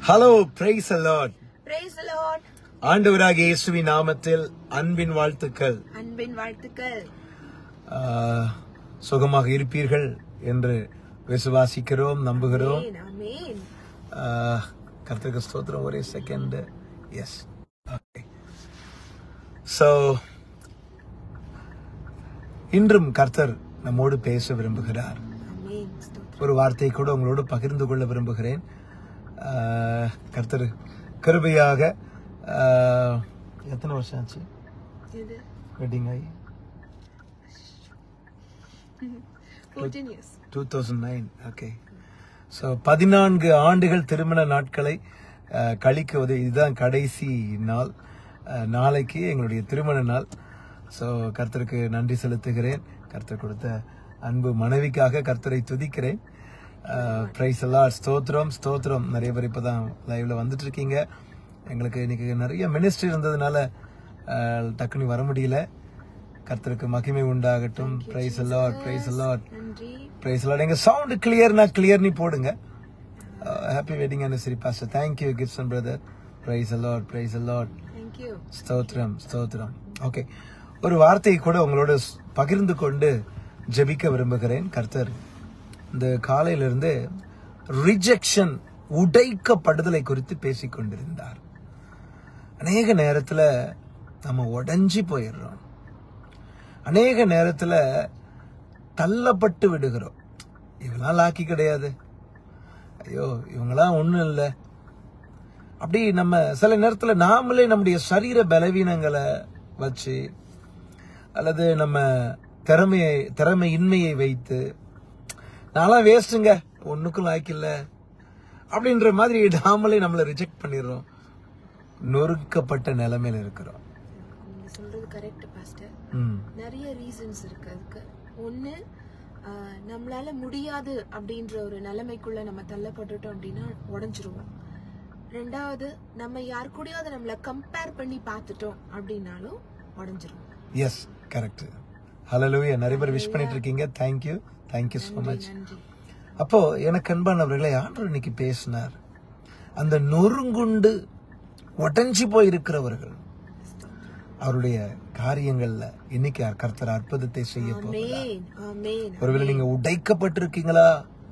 Hello praise the Lord Praise the Lord. ஆண்டவராக இயேசுவின் நாமத்தில் அன்பின் வாழ்த்துக்கள் அன்பின் வாழ்த்துக்கள் ஆஹ், சுகமாக இருப்பீர்கள் என்று விசுவாசிக்கிறோம் நம்புகிறோம் ஆமென், ஆமென். ஆஹ், கர்த்தருக்கு ஸ்தோத்திரம் ஒரே செகண்ட் எஸ் ஓகே ஸோ இன்றும் கர்த்தர் நம்மோடு பேச விரும்புகிறார் ஆமென். ஸ்தோத்திரம். ஒரு வார்த்தை கூட உங்களோடு பகிர்ந்து கொள்ள விரும்புகிறேன் ஆஹ், கர்த்தர் கிருபையாக ஆஹ், எத்தனை வருஷம் ஆச்சு இது வெட்டிங் ஆகி 14 years. Two thousand nine okay so பதினான்கு ஆண்டுகள் திருமண நாட்களை அஹ், கழிக்குவது இதுதான் கடைசி நாள் அஹ், நாளைக்கு எங்களுடைய திருமண நாள் ஸோ கர்த்தருக்கு நன்றி செலுத்துகிறேன் கர்த்தர் கொடுத்த அன்பு மனைவிக்காக கர்த்தரை துதிக்கிறேன் ப்ரைஸ் எல்லாம் ஸ்தோத்திரம் ஸ்தோத்திரம் நிறைய பேர் இப்போ தான் லைவ்ல வந்துட்டு இருக்கீங்க எங்களுக்கு இன்னைக்கு நிறைய மினிஸ்ட்ரி இருந்ததுனால அஹ், டக்குனு வர முடியல கர்த்தருக்கு மகிமை உண்டாகட்டும் பிரைஸ் அலாட் பிரைஸ் அலாட் நன்றி பிரைஸ் லார்ட் எங்க சவுண்ட் கிளியர்னா கிளியர் நீ போடுங்க happy wedding anniversary pastor thank you Gibson brother praise the Lord praise the Lord Thank you. ஸ்தோத்திரம் ஸ்தோத்திரம் ஓகே ஒரு வார்த்தையை கூட உங்களோட ஸ்- பகிர்ந்து கொண்டு ஜெபிக்க விரும்புகிறேன் கர்த்தர் இந்த காலையிலிருந்து ரிஜெக்ஷன் உடைக்கப்படுதலை குறித்து பேசிக் கொண்டிருந்தார் அநேக நேரத்துல நம்ம உடைஞ்சி போயிடுறோம் அநேக நேரத்துல தள்ளப்பட்டு விடுகிறோம் இவங்களாம் லாக்கி கிடையாது ஐயோ இவங்களாம் ஒண்ணும் இல்லை அப்படி நம்ம சில நேரத்துல நாமளே நம்முடைய சரீர பலவீனங்களை வச்சு அல்லது நம்ம திறமையை திறமையின்மையை வைத்து நான்லாம் வேஸ்ட்டுங்க ஒண்ணுக்கும் லாய்க்கில்ல அப்படின்ற மாதிரி நாமளே நம்மளை ரிஜெக்ட் பண்ணிடுறோம் நொறுக்கப்பட்ட நிலைமையில இருக்கிறோம் நீங்க சொல்றது கரெக்ட் பாஸ்டர் ம் நிறைய ரீசன்ஸ் இருக்கு அதுக்கு ஒண்ணு ஆஹ், நம்மளால முடியாது அப்படின்ற ஒரு நிலைமைக்குள்ள நம்ம தள்ளப்பட்டுட்டோம் அப்படின்னா உடைஞ்சிருவோம் ரெண்டாவது நம்ம யார் கூடயாவது நம்மள கம்பேர் பண்ணி பார்த்துட்டோம் அப்படின்னாலும் உடைஞ்சிருவோம் எஸ் கரெக்ட் ஹலலூயா நிறைய பேர் விஷ் பண்ணிட்டு இருக்கீங்க தேங்க்யூ தேங்க்யூ ஸோ மச் நன்றி அப்போ எனக்கு அன்பானவர்களை ஆண்டவர் இன்னைக்கு பேசினார் அந்த நொறுங்குண்டு உடைஞ்சு போய் இருக்கிறவர்கள் அவருடைய காரியங்கள்ல இன்னைக்கு கர்த்தர் அற்புதத்தை செய்ய போகிறார் ஆமென் ஆமென் ஒருவேளை நீங்க உடைக்கப்பட்டிருக்கீங்களா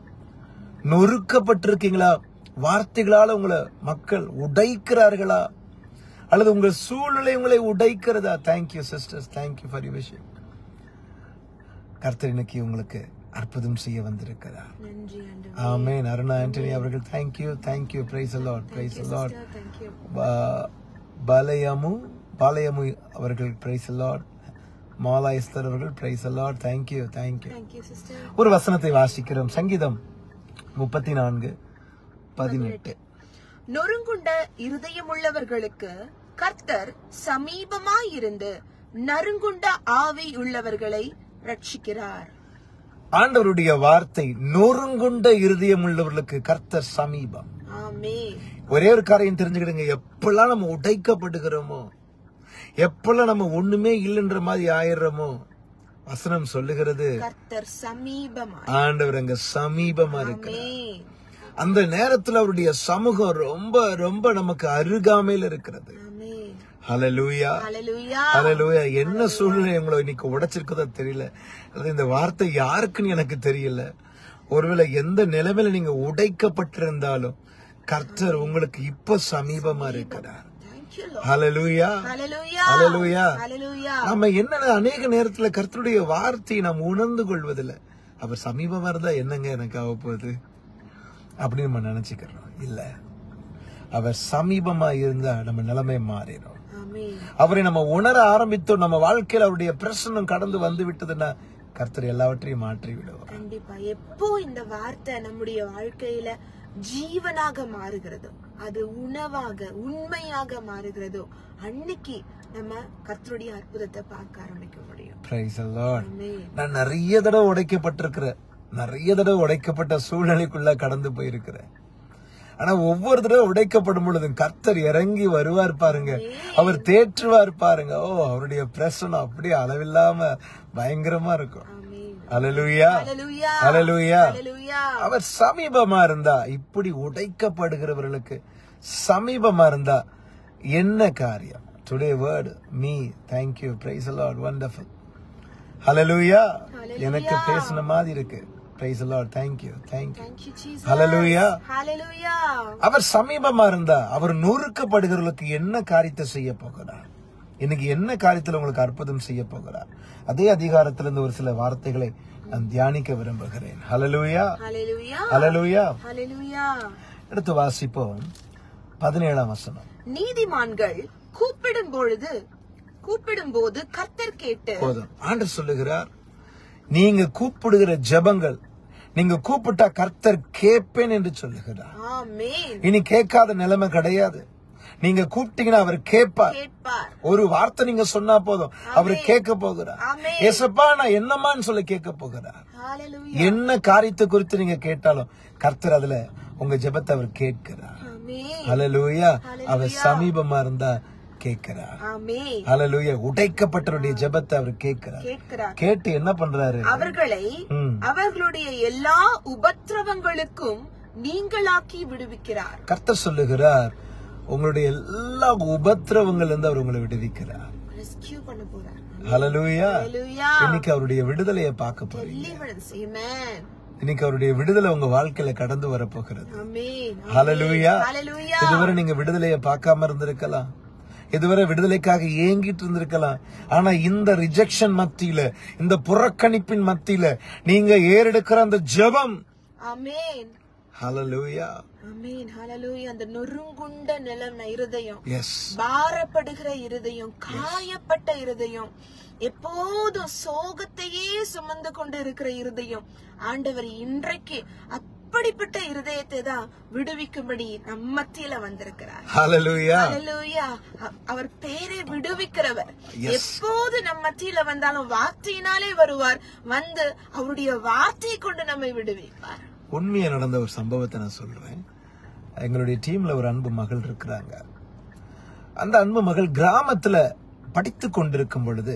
நொறுக்கப்பட்டிருக்கீங்களா வார்த்தைகளால உங்களை மக்கள் உடைக்கிறார்களா அல்லது உங்கள் சூழ்நிலை உங்களை உடைக்கிறதா thank you sisters thank you for you விஷயம் கர்த்தர் இன்னைக்கு உங்களுக்கு அற்புதம் செய்ய வந்திருக்கிறார் நன்றி ஆண்டவரே ஆமென் அருணா ஆண்டனி அவர்கள் thank you thank you praise the Lord praise the Lord Thank you. பாலயமு பாலயமு அவர்கள் பிரைஸ் அலாட் மாலா எஸ்தர் அவர்கள் praise the Lord thank you thank you Thank you, sister. ஒரு வசனத்தை வாசிக்கிறோம் சங்கீதம் முப்பத்தி நான்கு பதினெட்டு நொறுங்குண்ட இருதயமுள்ளவர்களுக்கு கர்த்தர் சமீபமாயிருந்து நறுங்குண்ட ஆவி உள்ளவர்களை ரட்சிக்கிறார் ஆண்டவருடைய வார்த்தை நொறுங்குண்ட இருதயம் உள்ளவர்களுக்கு கர்த்தர் சமீபம் ஆமே ஒரே ஒரு காரியம் தெரிஞ்சுக்கிடுங்க எப்பெல்லாம் நம்ம உடைக்கப்படுகிறோமோ எப்பெல்லாம் நம்ம ஒண்ணுமே இல்லைன்ற மாதிரி ஆயிடுறோமோ வசனம் சொல்லுகிறது கர்த்தர் சமீபமாய் ஆண்டவர் அங்க சமீபமா இருக்கு ஆமே அந்த நேரத்துல அவருடைய சமூகம் ரொம்ப ரொம்ப நமக்கு அருகாமையில் இருக்கிறது ஆமே ஹalleluya ஹalleluya ஹalleluya என்ன சூழ்நிலை உங்களை இன்னைக்கு உடைச்சிருக்கதோ தெரியல அது இந்த வார்த்தை யாருக்குன்னு எனக்கு தெரியல ஒருவேளை எந்த நிலைமையில நீங்க உடைக்கப்பட்டிருந்தாலும் கர்த்தர் உங்களுக்கு இப்ப சமீபமா இருக்கிறார் Thank you Lord. ஹalleluya ஹalleluya ஹalleluya ஹalleluya நம்ம என்ன அநேக நேரத்துல கர்த்தருடைய வார்த்தையை நாம் உணர்ந்து கொள்வதில்ல அவர் சமீபமா இருந்தா என்னங்க எனக்கு ஆக போகுது அப்படின்னு நம்ம நினைச்சுக்கிறோம் இல்ல அவர் சமீபமா இருந்தா நம்ம நிலைமை மாறிடும் ஆமே அவரை நம்ம உணர ஆரம்பித்தோம் நம்ம வாழ்க்கையில அவருடைய பிரசனம் கடந்து வந்து விட்டதுன்னா கர்த்தர் எல்லாவற்றையும் மாற்றி விடுவார் கண்டிப்பா எப்போ இந்த வார்த்தை நம்முடைய வாழ்க்கையில ஜீவனாக மாறுகிறதோ அது உணவாக உண்மையாக மாறுகிறதோ அன்னைக்கு நம்ம கர்த்தருடைய அற்புதத்தை பார்க்க ஆரம்பிக்க முடியும் Praise the Lord. ஆமென். நான் நிறைய தடவை உடைக்கப்பட்டிருக்கிறேன் நிறைய தடவை உடைக்கப்பட்ட சூழ்நிலைக்குள்ள கடந்து போயிருக்கிறேன் ஆனா ஒவ்வொரு தடவை உடைக்கப்படும் பொழுது கர்த்தர் இறங்கி வருவார் பாருங்க அவர் தேற்றுவார் பாருங்க ஓ அவருடைய பிரசனம் அப்படியே அளவில்லாம பயங்கரமா இருக்கும் ஆமென் ஹalleluya ஹalleluya ஹalleluya ஹalleluya அவர் சமீபமா இருந்தா இப்படி உடைக்கப்படுகிறவர்களுக்கு சமீபமா இருந்தா என்ன காரியம் today word me thank you praise Lord wonderful ஹalleluya எனக்கு பேசின மாதிரி இருக்கு praise Lord thank you thank you thank you jesus ஹalleluya ஹalleluya அவர் சமீபமா இருந்தா அவர் நொறுக்கப்படுகிறவர்களுக்கு என்ன காரியத்தை செய்ய போகிறார் இன்னைக்கு என்ன காரியத்துல உங்களுக்கு அற்புதம் செய்ய போகிறார் அதே அதிகாரத்திலிருந்து ஒரு சில வார்த்தைகளை நான் தியானிக்க விரும்புகிறேன் ஹalleluya ஹalleluya ஹalleluya ஹalleluya எடுத்து வாசிப்போம் பதினேழாம் வசனம் நீதிமான்கள் கூப்பிடும் பொழுது கூப்பிடும் போது கர்த்தர் கேட்டு போதும் ஆண்டர் சொல்லுகிறார் நீங்க கூப்பிடுகிற ஜெபங்கள் நீங்க கூப்பிட்டா கர்த்தர் கேட்பேன் என்று சொல்லுகிறார் ஆமென் இனி கேட்காத நிலைமை கிடையாது நீங்க கூப்பிட்டீங்கன்னா அவர் கேட்பார் கேட்பார் ஒரு வார்த்தை நீங்க சொன்னா போதும் அவர் கேட்க போகிறார் ஆமென். ஏசப்பா நான் என்னமான்னு சொல்லி கேட்க போகிறார் ஹalleluya என்ன காரியத்தை குறித்து நீங்க கேட்டாலும் கர்த்தர் அதுல உங்க ஜெபத்தை அவர் கேட்கிறார் ஆமென் ஹalleluya அவர் சமீபமா இருந்தா கேட்கிறார் ஆமென் ஹalleluya உடைக்கப்பட்டவருடைய ஜெபத்தை அவர் கேட்கிறார் கேட்கிறார் கேட்டு என்ன பண்றாரு அவர்களை ம். அவர்களுடைய எல்லா உபத்திரவங்களுக்கும் நீங்களாக்கி விடுவிக்கிறார் கர்த்தர் சொல்லுகிறார் உங்களுடைய எல்லா உபத்திரவங்கள்ல இருந்து அவர் உங்களை விடுவிக்கிறார் ரெஸ்கியூ பண்ண போறார் ஹalleluya ஹalleluya இன்னைக்கு அவருடைய விடுதலையை பார்க்க போறீங்க deliverance amen இன்னைக்கு அவருடைய விடுதலை உங்க வாழ்க்கையில கடந்து வரப்போகிறது ஆமென் ஹalleluya ஹalleluya இதுவரை நீங்க விடுதலையை பார்க்காம இருந்திருக்கலாம் இதுவரை விடுதலைக்காக ஏங்கிட்டு இருந்திருக்கலாம் ஆனா இந்த ரிஜெக்ஷன் மத்தியில இந்த புறக்கணிப்பின் மத்தியில நீங்க ஏறெடுக்கிற அந்த ஜெபம் ஆமென் ஹalleluya ஆமென் ஹalleluya அந்த நொறுங்குண்ட நிலம் இருதயம் எஸ் பாரப்படுகிற இருதயம் காயப்பட்ட இருதயம் எப்போதும் சோகத்தையே சுமந்து கொண்டு இருக்கிற இருதயம் ஆண்டவர் இன்றைக்கு அப்படிப்பட்ட இருதயத்தை தான் விடுவிக்கும்படி நம் மத்தியில வந்திருக்கிறார் ஹalleluya ஹalleluya. அ- அவர் பேரை விடுவிக்கிறவர் எப்போது நம் மத்தியில வந்தாலும் வார்த்தையினாலே வருவார் வந்து அவருடைய வார்த்தையை கொண்டு நம்மை விடுவிப்பார் உண்மையா நடந்த ஒரு சம்பவத்தை நான் சொல்றேன் எங்களுடைய டீம்ல ஒரு அன்பு மகள் இருக்கிறாங்க அந்த அன்பு மகள் கிராமத்துல படித்து கொண்டிருக்கும் பொழுது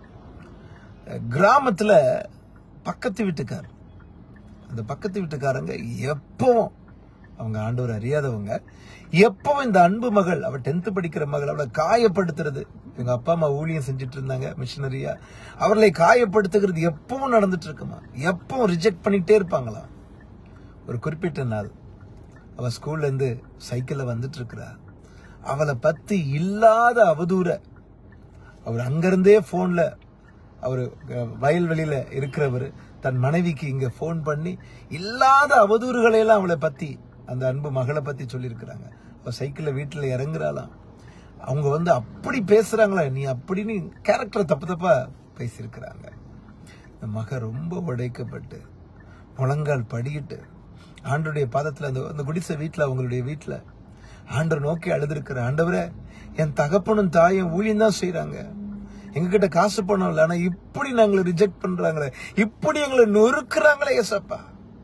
அஹ், கிராமத்துல பக்கத்து வீட்டுக்கார் அந்த பக்கத்து வீட்டுக்காரங்க எப்பவும் அவங்க ஆண்டவர் அறியாதவங்க எப்பவும் இந்த அன்பு மகள் அவ டென்த் படிக்கிற மகள் அவளை காயப்படுத்துறது எங்க அப்பா அம்மா ஊழியம் செஞ்சுட்டு இருந்தாங்க மிஷினரியா அவர்களை காயப்படுத்துகிறது எப்பவும் நடந்துட்டு இருக்குமா எப்பவும் ரிஜெக்ட் பண்ணிட்டே இருப்பாங்களாம் ஒரு குறிப்பிட்ட நாள் அவ ஸ்கூல்ல இருந்து சைக்கிள்ல வந்துட்டு இருக்கிறா அவளை பத்தி இல்லாத அவதூற அவர் அங்கிருந்தே போன்ல அவர் வயல்வெளியில இருக்கிறவர் தன் மனைவிக்கு இங்க ஃபோன் பண்ணி இல்லாத அவதூறுகளை எல்லாம் அவளை பத்தி அந்த அன்பு மகளை பத்தி சொல்லியிருக்கிறாங்க அவ சைக்கிள்ல வீட்டுல இறங்குறாளாம் அவங்க வந்து அப்படி பேசுறாங்களா நீ அப்படின்னு கேரக்டர் தப்பு தப்பா பேசியிருக்கிறாங்க இந்த மக ரொம்ப உடைக்கப்பட்டு முழங்கால் படியிட்டு ஆண்டருடைய பாதத்துல அந்த அந்த குடிசை வீட்டுல அவங்களுடைய வீட்டுல ஆண்டவர் நோக்கி அழுதுருக்கிற ஆண்டவரே என் தகப்பனும் தாயும் ஊழியம் தான் செய்யறாங்க எங்ககிட்ட காசு பணம் இல்லை ஆனா இப்படி நாங்களை ரிஜெக்ட் பண்றாங்களே இப்படி எங்களை நொறுக்குறாங்களே ஏசப்பா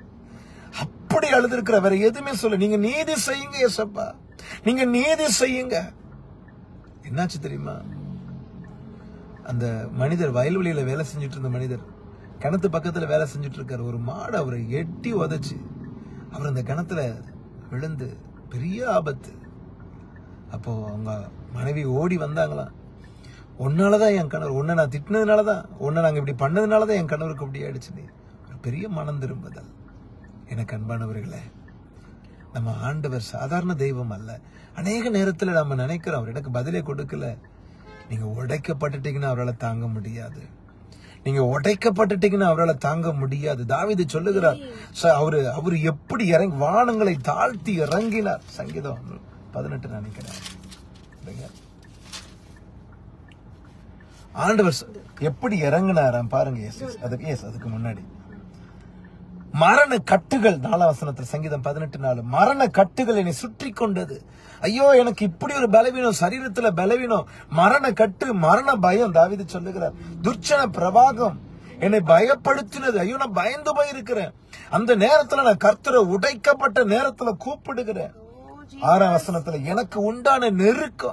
அப்படி அழுதுருக்கிற வேற எதுவுமே சொல்ல நீங்க நீதி செய்யுங்க ஏசப்பா நீங்க நீதி செய்யுங்க என்னாச்சு தெரியுமா அந்த மனிதர் வயல்வெளியில வேலை செஞ்சுட்டு இருந்த மனிதர் கிணத்து பக்கத்துல வேலை செஞ்சுட்டு இருக்காரு ஒரு மாடு அவரை எட்டி உதைச்சு அவர் அந்த கிணத்துல விழுந்து பெரிய ஆபத்து அப்போ அவங்க மனைவி ஓடி வந்தாங்களாம் உன்னாலதான் என் கணவர் உன்னை நான் திட்டினதுனாலதான் உன்னை நாங்க இப்படி பண்ணதுனாலதான் என் கணவருக்கு அப்படி ஆயிடுச்சு நீ ஒரு பெரிய மனம் திரும்புதல் எனக்கு அன்பானவர்களே நம்ம ஆண்டவர் சாதாரண தெய்வம் அல்ல அநேக நேரத்துல நம்ம நினைக்கிறோம் அவர் எனக்கு பதிலே கொடுக்கல நீங்க உடைக்கப்பட்டுட்டீங்கன்னா அவரால் தாங்க முடியாது நீங்க உடைக்கப்பட்டுட்டீங்கன்னா அவரால் தாங்க முடியாது தாவீது சொல்லுகிறார் ச- அவரு அவரு எப்படி இறங்கி வானங்களை தாழ்த்தி இறங்கினார் சங்கீதம் பதினெட்டு நினைக்கிறேன் இல்லைங்க? ஆண்டவர் ச- எப்படி இறங்கினாராம் பாருங்க எஸ் எஸ் அதுக்கு எஸ் அதுக்கு முன்னாடி மரண கட்டுகள் நாலாம் வசனத்தில் சங்கீதம் பதினெட்டு நாலு மரண கட்டுகள் என்னை சுற்றி கொண்டது ஐயோ எனக்கு இப்படி ஒரு பலவீனம் சரீரத்துல பலவீனம் மரண கட்டு மரண பயம் தாவிது சொல்லுகிறார் துர்ச்சன பிரபாகம் என்னை பயப்படுத்தினது ஐயோ நான் பயந்து போயிருக்கிறேன் அந்த நேரத்துல நான் கர்த்தரை உடைக்கப்பட்ட நேரத்துல கூப்பிடுகிறேன் ஓ, ஜீ- ஆறாம் வசனத்துல எனக்கு உண்டான நெருக்கம்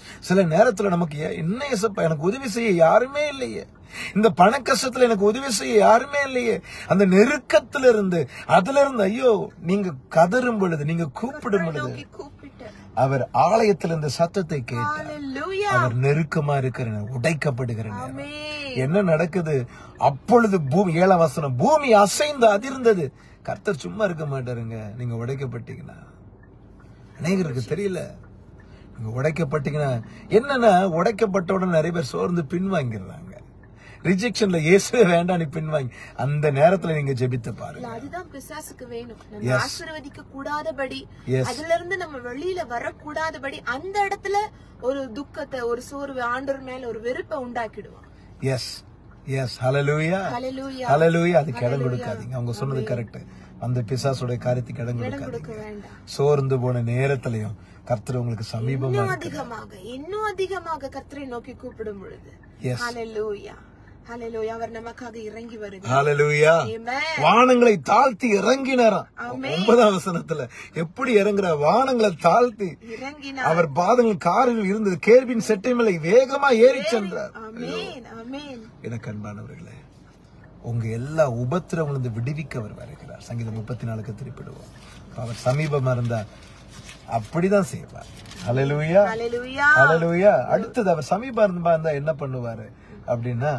சில நேரத்துல நமக்கு ஏ- என்ன ஏசப்பா எனக்கு உதவி செய்ய யாருமே இல்லையே இந்த பண கஷ்டத்துல எனக்கு உதவி செய்ய யாருமே இல்லையே அந்த நெருக்கத்துல இருந்து அதுல இருந்து ஐயோ நீங்க கதறும் பொழுது நீங்க கூப்பிடும் பொழுது நோக்கி கூப்பிட்டு அவர் ஆலயத்தில் இந்த சத்தத்தை கேட்டார் ஹalleluya அவர் நெருக்கமா இருக்கிற உடைக்கப்படுகிற நேரம் ஆமென் என்ன நடக்குது அப்பொழுது பூமி ஏழாம் வசனம் பூமி அசைந்து அதிர்ந்தது கர்த்தர் சும்மா இருக்க மாட்டாருங்க நீங்க உடைக்கப்பட்டீங்கன்னா அநேகருக்கு தெரியல நீங்க உடைக்கப்பட்டீங்கன்னா என்னன்னா உடைக்கப்பட்ட உடனே நிறைய பேர் சோர்ந்து பின்வாங்கிடுறாங்க ரிஜெக்ஷன்ல இயேசுவே வேண்டாம் நீ பின்வாங்கி அந்த நேரத்துல நீங்க ஜெபித்து பாருங்க இல்ல, அதுதான் பிசாசுக்கு வேணும் நம்ம Yes. ஆசீர்வதிக்க கூடாதபடி Yes. அதுல இருந்து நம்ம வெளியில வரக்கூடாதபடி அந்த இடத்துல ஒரு துக்கத்தை ஒரு சோர்வு ஆண்டவர் மேல ஒரு வெறுப்பை உண்டாக்கிடுவான் எஸ் எஸ் ஹalleluya ஹalleluya ஹalleluya அதுக்கு இடம் கொடுக்காதீங்க அவங்க சொன்னது கரெக்ட் அந்த பிசாசுடைய காரியத்துக்கு இடம் இடம் கொடுக்காதீங்க கொடுக்க வேண்டாம் சோர்ந்து போன நேரத்திலையும் கர்த்தர் உங்களுக்கு சமீபமா இன்னும் இருக்கு அதிகமாக இன்னும் அதிகமாக கர்த்தரை நோக்கி கூப்பிடும் பொழுது Yes. ஹalleluya ஹalleluya அவர் நமக்காக இறங்கி வருகிறார் ஹalleluya Amen. வானங்களை தாழ்த்தி இறங்கினாராம் ஆமென். ஒன்பதாம் வசனத்துல எப்படி இறங்குற வானங்களை தாழ்த்தி இறங்கினார் அவர் பாதங்கள் காரில் இருந்தது கேர்பின் செட்டை மேலே வேகமா ஏறி சென்றார் ஆமென் ஆமென் எனக்கு அன்பானவர்களே உங்க எல்லா உபத்திரவங்களிருந்து விடுவிக்க அவர் வருகிறார் சங்கீதம் முப்பத்தி நாலுக்கு திருப்பிடுவோம் அவர் சமீபமா இருந்தா அப்படிதான் செய்வார் ஹalleluya ஹalleluya ஹalleluya அடுத்தது அவர் சமீபமா இருந்தா இருந்தா என்ன பண்ணுவாரு அப்படின்னா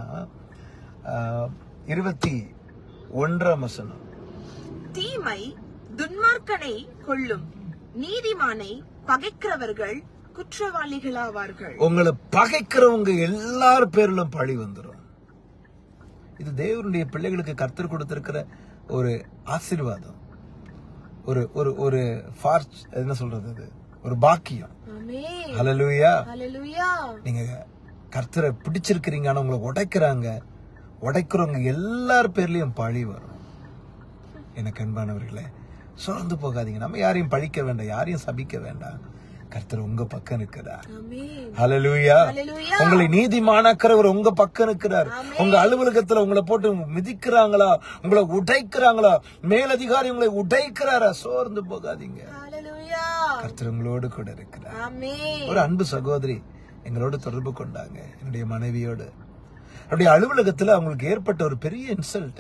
ஆஹ், இருபத்தி ஒன்றாம் வசனம் தீமை துன்மார்க்கனை கொள்ளும் நீதிமானை பகைக்கிறவர்கள் குற்றவாளிகளாவார்கள் உங்களை பகைக்கிறவங்க எல்லார் பேரிலும் பழி வந்துரும் இது தேவனுடைய பிள்ளைகளுக்கு கர்த்தர் கொடுத்திருக்கிற ஒரு ஆசீர்வாதம் ஒரு ஒரு ஒரு ஃபார்ச் என்ன சொல்றது அது ஒரு பாக்கியம் ஆமென் ஹalleluya ஹalleluya நீங்க கர்த்தரை பிடிச்சிருக்கிறீங்க ஆனா உங்களை உடைக்கிறாங்க உடைக்கிறவங்க எல்லார் பேர்லயும் பழி வரும் எனக்கு அன்பானவர்களே சோர்ந்து போகாதீங்க நம்ம யாரையும் பழிக்க வேண்டாம் யாரையும் சபிக்க வேண்டாம் கர்த்தர் உங்க பக்கம் இருக்கிறார் ஆமென் ஹalleluya ஹalleluya உங்களை நீதிமானாக்கிறவர் உங்க பக்கம் இருக்கிறார் உங்க அலுவலகத்துல உங்களை போட்டு மிதிக்கிறாங்களா உங்களை உடைக்கிறாங்களா மேலதிகாரி உங்களை உடைக்கிறாரா சோர்ந்து போகாதீங்க ஹalleluya கர்த்தர் உங்களோடு கூட இருக்கிறார் ஆமென் ஒரு அன்பு சகோதரி எங்களோடு தொடர்பு கொண்டாங்க என்னுடைய மனைவியோடு அவருடைய அலுவலகத்துல அவங்களுக்கு ஏற்பட்ட ஒரு பெரிய இன்சல்ட்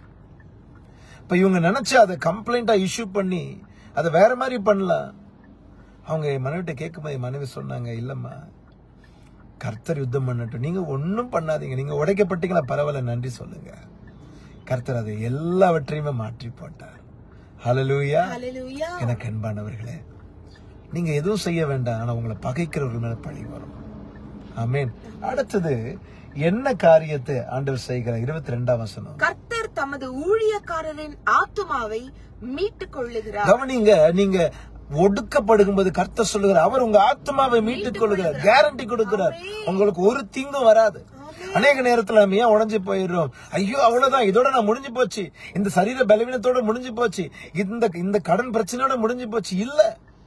இப்ப இவங்க நினைச்சு அதை கம்ப்ளைண்டா இஷ்யூ பண்ணி அதை வேற மாதிரி பண்ணலாம் அவங்க என் மனைவிட்ட கேட்கும்போது என் மனைவி சொன்னாங்க இல்லம்மா கர்த்தர் யுத்தம் பண்ணட்டும் நீங்க ஒன்னும் பண்ணாதீங்க நீங்க உடைக்கப்பட்டீங்களா பரவாயில்ல நன்றி சொல்லுங்க கர்த்தர் அதை எல்லாவற்றையுமே மாற்றி போட்டார் ஹalleluya ஹalleluya எனக்கு அன்பானவர்களே நீங்க எதுவும் செய்ய வேண்டாம் ஆனா உங்களை பகைக்கிறவர்கள் மேல பழி வரும் ஆமென் அடுத்தது என்ன காரியத்தை ஆண்டவர் செய்கிறார் இருபத்தி ரெண்டாம் வசனம் கர்த்தர் தமது ஊழியக்காரரின் ஆத்துமாவை மீட்டுக் கொள்ளுகிறார் கவனிங்க நீங்க ஒடுக்கப்படும்போது கர்த்தர் சொல்லுகிறார் அவர் உங்க ஆத்மாவை மீட்டுக் கொள்ளுகிறார் கேரண்டி கொடுக்கிறார் உங்களுக்கு ஒரு தீங்கும் வராது அநேக நேரத்துல நம்ம ஏன் உடைஞ்சு போயிடுறோம் ஐயோ அவ்வளவுதான் இதோட நான் முடிஞ்சு போச்சு இந்த சரீர பலவீனத்தோட முடிஞ்சு போச்சு இந்த இந்த கடன் பிரச்சனையோட முடிஞ்சு போச்சு இல்ல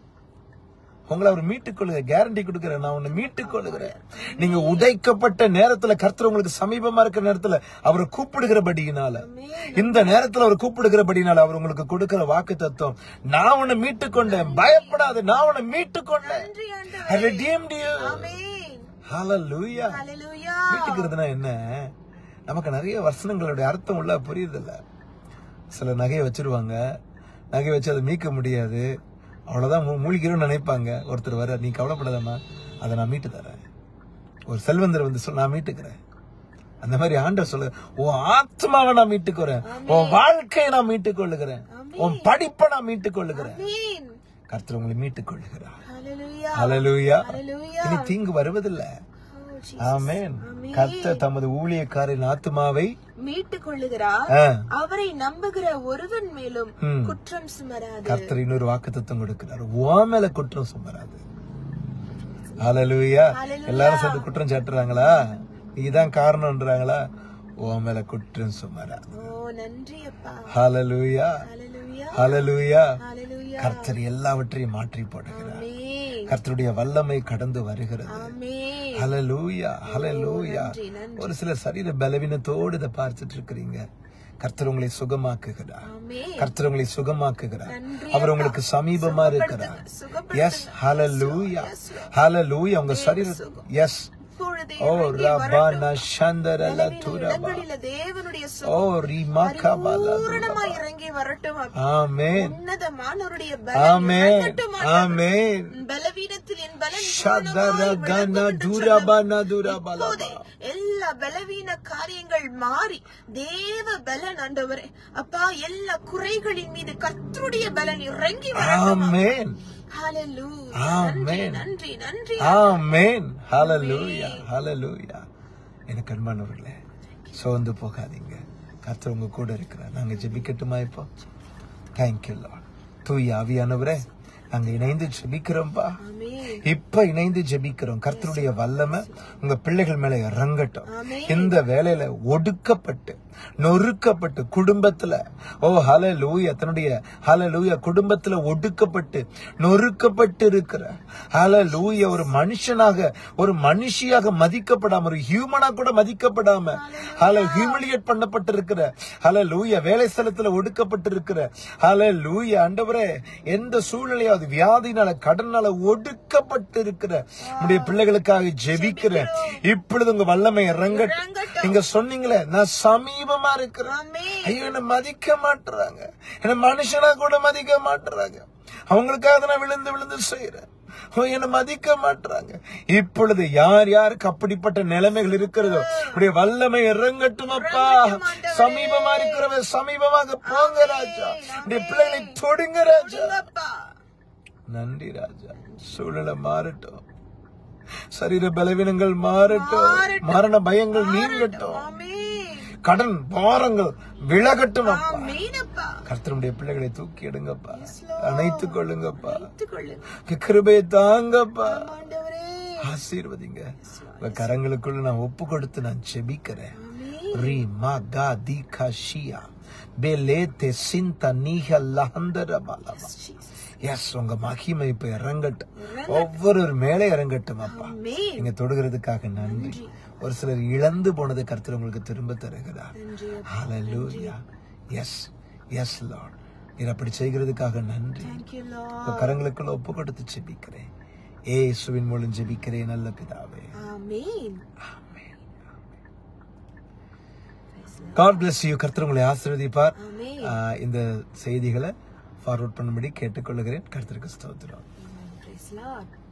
உங்களை அவர் மீட்டுக் கொள்ளுங்க கேரண்டி கொடுக்கிறேன் நான் உன்னை மீட்டுக் கொள்ளுகிறேன் நீங்க உடைக்கப்பட்ட நேரத்துல கர்த்தர் உங்களுக்கு சமீபமா இருக்கிற நேரத்துல அவரை கூப்பிடுகிறபடியினால இந்த நேரத்துல அவர் கூப்பிடுகிறபடினால அவர் உங்களுக்கு கொடுக்கிற வாக்கு தத்துவம் நான் உன்னை மீட்டுக் கொண்டேன் பயப்படாத நான் உன்னை மீட்டுக் கொண்டேன் நன்றி ஆண்டவரே. I redeemed you. Amen Hallelujah. ஹalleluya மீட்டுக்கிறதுனா என்ன நமக்கு நிறைய வசனங்களுடைய அர்த்தம் உள்ள புரியுதில்ல சில நகையை வச்சிருவாங்க நகை வச்சு அதை மீட்க முடியாது அவ்வளவுதான் மூ- மூழ்கிரும்னு நினைப்பாங்க ஒருத்தர் வர நீ கவலைப்படாதம்மா அதை நான் மீட்டு தரேன் ஒரு செல்வந்தர் வந்து சொல்ல நான் மீட்டுக்கிறேன் அந்த மாதிரி ஆண்டவர் சொல்ல உன் ஆத்மாவை நான் மீட்டுக்கிறேன் உன் வாழ்க்கையை நான் மீட்டுக் கொள்ளுகிறேன் உன் படிப்பை நான் மீட்டுக் கொள்ளுகிறேன் ஆமென் கர்த்தர் உங்களை மீட்டுக் கொள்ளுகிறார் ஹalleluya ஹalleluya ஹalleluya இனி தீங்கு வருவதில்லை Oh, Jesus. ஆமென் கர்த்தர் தமது ஊழியக்காரின் ஆத்மாவை மீட்டுக் கொள்ளுகிறார் ஆ, அவரை நம்புகிற ஒருவன் மேலும் ம். குற்றம் சுமராது கர்த்தர் இன்னொரு வாக்குத்தத்தம் கொடுக்கிறார் உன் மேல குற்றம் சுமராது ஹalleluya Hallelujah. எல்லாரும் சேர்ந்து குற்றம் சாட்டுறாங்களா நீதான் காரணம்ன்றாங்களா உன் மேல குற்றம் சுமராது ஓ நன்றி அப்பா ஹalleluya ஹalleluya ஹalleluya ஹalleluya கர்த்தர் எல்லாவற்றையும் மாற்றி போடுகிறார் ஆமென் கர்த்தருடைய வல்லமை கடந்து வருகிறது ஆமென் ஹalleluya ஹalleluya நன்றி நன்றி ஒரு சில சரீர பலவீனத்தோடு இதை பார்த்துட்டு இருக்கிறீங்க கர்த்தர் உங்களை சுகமாக்குகிறார் ஆமென் கர்த்தர் உங்களை சுகமாக்குகிறார் நன்றி அவர் உங்களுக்கு சமீபமா இருக்கிறார் எஸ் ஹalleluya ஹalleluya உங்க சரீரம் எஸ் இப்பொழுதே ஓ இறங்கி ரபா வரட்டும். நஷந்தர பலவீன லதுரபா இடங்களில தேவனுடைய ஓ சுகம் ரிமாகா பூரணமா இறங்கி வரட்டும் அப்பா. ஆமென் உன்னதமானவருடைய ஆமென் பலன் இறங்கட்டும் ஆண்டவரே. ஆமென் பலவீனத்தில் என் பலன் ஷதர பூரணமாய் கன விளங்கும் என்று துரபா சொன்னவர். நதுரபலபா இப்போதே எல்லா பலவீன காரியங்கள் மாறி தேவ பலன் ஆண்டவரே அப்பா எல்லா குறைகளின் மீது கர்த்தருடைய பலன் இறங்கி வரட்டும் ஆமென் ஹalleluya நன்றி ஆமென். நன்றி நன்றி ஆமென் ஹalleluya ஹalleluya எனக்கு அன்பானவர்களே சோர்ந்து போகாதீங்க கர்த்தர் உங்க கூட இருக்கிறார் நாங்க ஜெபிக்கட்டுமா இப்போ தேங்க்யூ லார்ட் தூய் ஆவியானவரே நாங்க இணைந்து ஜெபிக்கிறோம்ப்பா ஆமென் இப்ப இணைந்து ஜெபிக்கிறோம் கர்த்தருடைய வல்லமை உங்க பிள்ளைகள் மேல இறங்கட்டும் ஆமென். இந்த வேலையில ஒடுக்கப்பட்டு நொறுக்கப்பட்டு குடும்பத்துல ஓ ஹல லூயா தன்னுடைய ஹல லூயா குடும்பத்துல ஒடுக்கப்பட்டு நொறுக்கப்பட்டு இருக்கிற ஹல லூயா ஒரு மனுஷனாக ஒரு மனுஷியாக மதிக்கப்படாம ஒரு ஹியூமனா கூட மதிக்கப்படாம ஹல ஹியூமிலியேட் பண்ணப்பட்டிருக்கிற ஹல லூயா வேலை ஸ்தலத்துல ஒடுக்கப்பட்டு இருக்கிற ஹல லூயா ஆண்டவரே எந்த சூழ்நிலையாவது வியாதினால கடனால ஒடுக்கப்பட்டு இருக்கிற உடைய பிள்ளைகளுக்காக ஜெபிக்கிறேன் இப்பொழுது உங்க வல்லமை இறங்கட்டும் இறங்கட்டும். நீங்க சொன்னீங்களே நான் சமீபமா இருக்கிறேன் ஆமென் ஐயோ என்ன மதிக்க மாட்டுறாங்க என்ன மனுஷனா கூட மதிக்க மாட்டுறாங்க அவங்களுக்காக நான் விழுந்து விழுந்து செய்யறேன் ஓ, என்னை மதிக்க மாட்டுறாங்க இப்பொழுது யார் யாருக்கு அப்படிப்பட்ட நிலைமைகள் இருக்கிறதோ உடைய வல்லமை இறங்கட்டும் அப்பா சமீபமா இருக்கிறவ சமீபமாக போங்க ராஜா உடைய பிள்ளைகளை தொடுங்க ராஜா அப்பா நன்றி ராஜா சூழ்நிலை மாறட்டும் சரீர பலவீனங்கள் மாறட்டும் மாறட்டும். மரண பயங்கள் நீங்கட்டும் ஆமென் கடன் பாரங்கள் விலகட்டும் அப்பா ஆமென் அப்பா கர்த்தருடைய பிள்ளைகளை தூக்கி எடுங்கப்பா அணைத்துக் கொள்ளுங்கப்பா எடுத்துக்கொள்ளுங்க கிருபையை தாங்கப்பா ஆண்டவரே ஆசீர்வதிங்க உங்க கரங்களுக்குள்ள நான் ஒப்பு கொடுத்து நான் ஜெபிக்கிறேன் ஆமென் ரீ மா கா தி கா ஷியா பெலே தெ சிந்த நீக லஹந்தர பலமா எஸ் உங்க மகிமை இப்ப இறங்கட்டும் ஒவ்வொரு மேலே இறங்கட்டும் அப்பா ஆமென் நீங்க தொடுகிறதுக்காக நன்றி ஒரு சிலர் இழந்து போனது கர்த்தர் உங்களுக்கு திரும்ப தருகிறார் நன்றி ஹalleluya எஸ் எஸ் லார்ட் நீர் அப்படி செய்கிறதுக்காக நன்றி Thank you Lord உங்க கரங்களுக்குள்ள ஒப்பு கொடுத்து ஜெபிக்கிறேன் ஏசுவின் மூலம் ஜெபிக்கிறேன் நல்ல பிதாவே ஆமென் காட் bless you கர்த்தர் உங்களை ஆசீர்வதிப்பார் ஆமென் ஆஹ், இந்த செய்திகளை ஃபார்வர்ட் பண்ணும்படி கேட்டுக்கொள்கிறேன் கர்த்தருக்கு ஸ்தோத்திரம் Praise Lord